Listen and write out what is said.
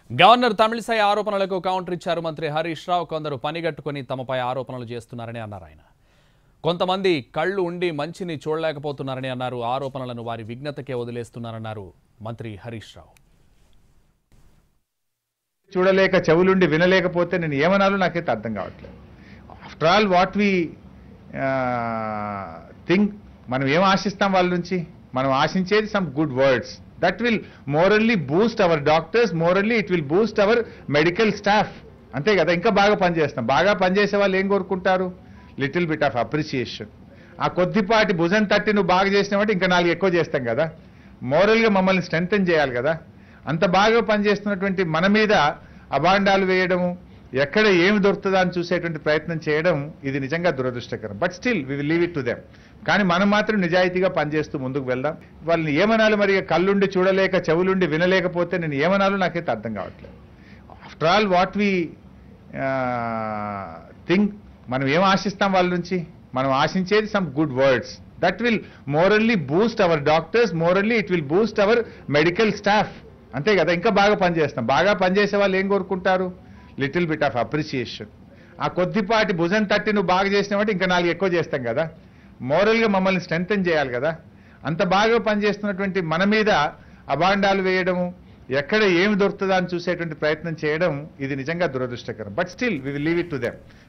governor Tamilisai ఆరోపణలకు counter ఇచ్చారు మంత్రి హరీష్ రావు కొందరు పనిగట్టుకుని తమపై ఆరోపణలు చేస్తున్నారని అన్నారు ఆయన కొంతమంది కళ్ళు ఉండి మంచిని చూడలేకపోతున్నారని అన్నారు ఆరోపణలను వారి విఘ్నతకే వదిలేస్తున్నారన్నారు మంత్రి హరీష్ రావు చూడలేక చెవులుండి వినలేకపోతే నేను ఏమనాలో నాకైతే అర్థం కావట్లేదు after all what we think మనం ఏం ఆశిస్తాం వాళ్ళ నుంచి మనం ఆశించేది some good words that will morally boost our doctors morally it will boost our medical staff అంతే కదా ఇంకా బాగా పనిచేస్తాం బాగా పనిచేసే వాళ్ళు ఏం కోరుకుంటారు లిటిల్ బిట్ ఆఫ్ అప్రిసియేషన్ ఆ కొద్దిపాటి భుజం తట్టి నువ్వు బాగా చేసినావంటే ఇంకా నాలుగు ఎక్కువ చేస్తాం కదా మోరల్గా మమ్మల్ని స్ట్రెంగ్తన్ చేయాలి కదా అంత బాగా పనిచేస్తున్నటువంటి మన మీద అభాండాలు వేయడము ఎక్కడ ఏమి దొరుకుతుందా అని చూసేటువంటి ప్రయత్నం చేయడం ఇది నిజంగా దురదృష్టకరం but still we will leave it to them కానీ మనం మాత్రం నిజాయితీగా పనిచేస్తూ ముందుకు వెళ్దాం వాళ్ళని ఏమనాలి మరి కళ్ళుండి చూడలేక చెవులుండి వినలేకపోతే నేను ఏమనాలో నాకైతే అర్థం కావట్లేదు after all what we think మనం ఏం ఆశిస్తాం వాళ్ళ నుంచి మనం ఆశించేది some good words that will morally boost our doctors morally it will boost our medical staff అంతే కదా ఇంకా బాగా పనిచేస్తాం బాగా పనిచేసే వాళ్ళు ఏం కోరుకుంటారు లిటిల్ బిట్ ఆఫ్ అప్రిసియేషన్ ఆ కొద్దిపాటి భుజం తట్టి నువ్వు బాగా చేసినావంటే ఇంకా నాలుగు ఎక్కువ చేస్తాం కదా మోరల్గా మమ్మల్ని స్ట్రెంగ్తన్ చేయాలి కదా అంత బాగా పనిచేస్తున్నటువంటి మన మీద అభాండాలు వేయడము ఎక్కడ ఏమి దొరుకుతుందా అని చూసేటువంటి ప్రయత్నం చేయడం ఇది నిజంగా దురదృష్టకరం but still we will leave it to them